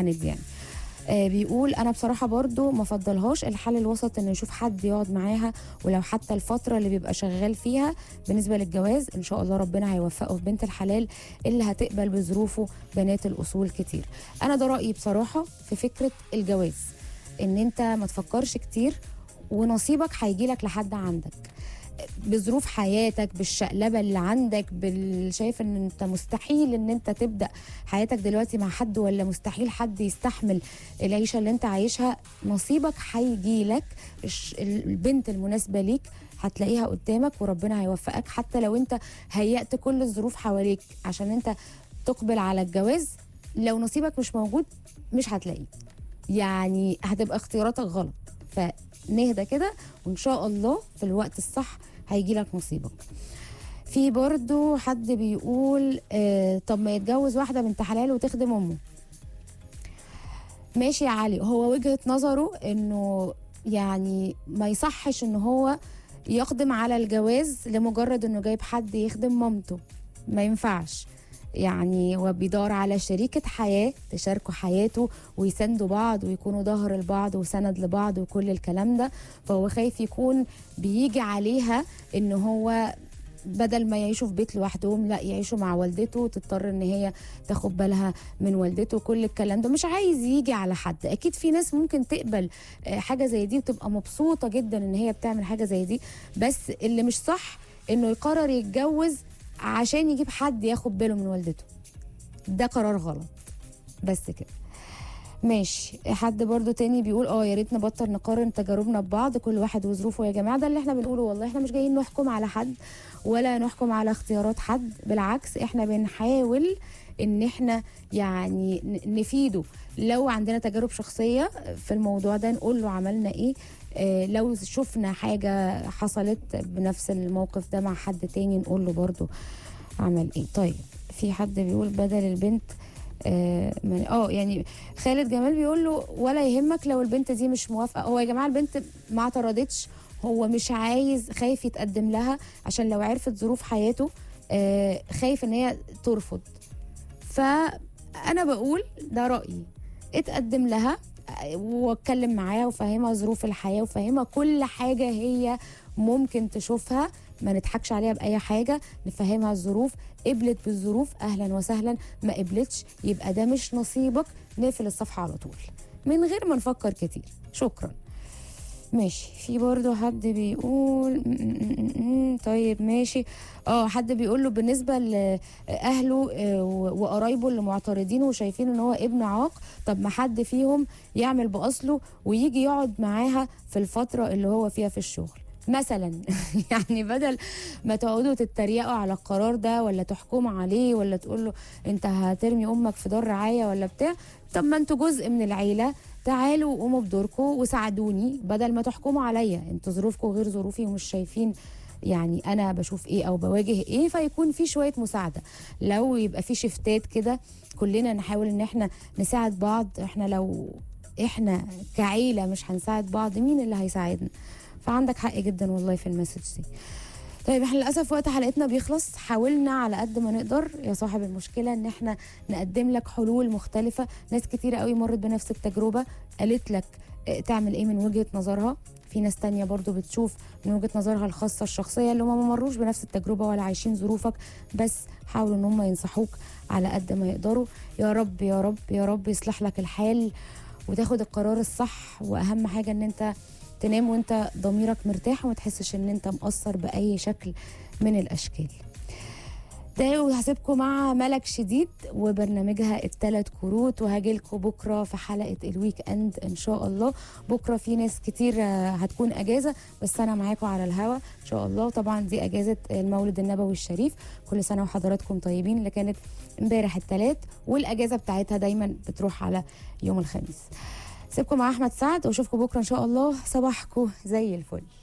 هندي يعني آه بيقول انا بصراحه برضو ما فضلهاش الحل الوسط انه يشوف حد يقعد معاها ولو حتى الفتره اللي بيبقى شغال فيها بالنسبه للجواز ان شاء الله ربنا هيوفقه في بنت الحلال اللي هتقبل بظروفه بنات الاصول كتير انا ده رايي بصراحه في فكره الجواز ان انت ما تفكرش كتير ونصيبك هيجي لك لحد عندك بظروف حياتك بالشقلبه اللي عندك بال... شايف ان انت مستحيل ان انت تبدا حياتك دلوقتي مع حد ولا مستحيل حد يستحمل العيشه اللي انت عايشها نصيبك هيجي لك الش- البنت المناسبه ليك هتلاقيها قدامك وربنا هيوفقك حتى لو انت هيأت كل الظروف حواليك عشان انت تقبل على الجواز لو نصيبك مش موجود مش هتلاقيه يعني هتبقى اختياراتك غلط فنهدى كده وان شاء الله في الوقت الصح هيجي لك نصيبك في برضو حد بيقول آه طب ما يتجوز واحده بنت حلال وتخدم امه ماشي يا علي هو وجهه نظره انه يعني ما يصحش ان هو يقدم على الجواز لمجرد انه جايب حد يخدم مامته ما ينفعش يعني هو بيدور على شريكة حياة تشاركوا حياته ويساندوا بعض ويكونوا ظهر لبعض وسند لبعض وكل الكلام ده فهو خايف يكون بيجي عليها ان هو بدل ما يعيشوا في بيت لوحدهم لا يعيشوا مع والدته تضطر ان هي تاخد بالها من والدته كل الكلام ده مش عايز يجي على حد اكيد في ناس ممكن تقبل آه، حاجه زي دي وتبقى مبسوطه جدا ان هي بتعمل حاجه زي دي بس اللي مش صح انه يقرر يتجوز عشان يجيب حد ياخد باله من والدته ده قرار غلط بس كده ماشي حد برضو تاني بيقول اه يا ريت نبطل نقارن تجاربنا ببعض كل واحد وظروفه يا جماعه ده اللي احنا بنقوله والله احنا مش جايين نحكم على حد ولا نحكم على اختيارات حد بالعكس احنا بنحاول ان احنا يعني ن- نفيده لو عندنا تجارب شخصيه في الموضوع ده نقول له عملنا ايه آه لو شفنا حاجه حصلت بنفس الموقف ده مع حد تاني نقول له برضو عمل ايه طيب في حد بيقول بدل البنت اه من- اه يعني خالد جمال بيقول له ولا يهمك لو البنت دي مش موافقه هو يا جماعه البنت ما اعترضتش هو مش عايز خايف يتقدم لها عشان لو عرفت ظروف حياته آه خايف ان هي ترفض فانا بقول ده رايي اتقدم لها آه، واتكلم معاها وفهمها ظروف الحياه وفهمها كل حاجه هي ممكن تشوفها ما نضحكش عليها باي حاجه نفهمها الظروف قبلت بالظروف اهلا وسهلا ما قبلتش يبقى ده مش نصيبك نقفل الصفحه على طول من غير ما نفكر كتير شكرا ماشي في برضه حد بيقول م- م- م- م- طيب ماشي اه حد بيقول له بالنسبه لاهله آه، و- وقرايبه اللي معترضين وشايفين ان هو ابن عاق طب ما حد فيهم يعمل باصله ويجي يقعد معاها في الفتره اللي هو فيها في الشغل مثلا يعني بدل ما تقعدوا تتريقوا على القرار ده ولا تحكموا عليه ولا تقول له انت هترمي امك في دار رعايه ولا بتاع طب ما انتوا جزء من العيله تعالوا قوموا بدوركم وساعدوني بدل ما تحكموا عليا انتوا ظروفكم غير ظروفي ومش شايفين يعني انا بشوف ايه او بواجه ايه فيكون في شويه مساعده لو يبقى في شفتات كده كلنا نحاول ان احنا نساعد بعض احنا لو احنا كعيله مش هنساعد بعض مين اللي هيساعدنا فعندك حق جدا والله في المسج دي طيب احنا للاسف وقت حلقتنا بيخلص حاولنا على قد ما نقدر يا صاحب المشكله ان احنا نقدم لك حلول مختلفه ناس كتيره قوي مرت بنفس التجربه قالت لك اه، تعمل ايه من وجهه نظرها في ناس تانية برضو بتشوف من وجهة نظرها الخاصة الشخصية اللي هم ما مروش بنفس التجربة ولا عايشين ظروفك بس حاولوا ان هم ينصحوك على قد ما يقدروا يا رب يا رب يا رب يصلح لك الحال وتاخد القرار الصح واهم حاجة ان انت تنام وانت ضميرك مرتاح وما تحسش ان انت مقصر باي شكل من الاشكال ده وهسيبكم مع ملك شديد وبرنامجها التلات كروت وهاجيلكم بكره في حلقه الويك اند ان شاء الله بكره في ناس كتير آه، هتكون اجازه بس انا معاكم على الهوا ان شاء الله طبعا دي اجازه المولد النبوي الشريف كل سنه وحضراتكم طيبين اللي كانت امبارح التلات والاجازه بتاعتها دايما بتروح على يوم الخميس سيبكم مع احمد سعد واشوفكم بكره ان شاء الله صباحكم زي الفل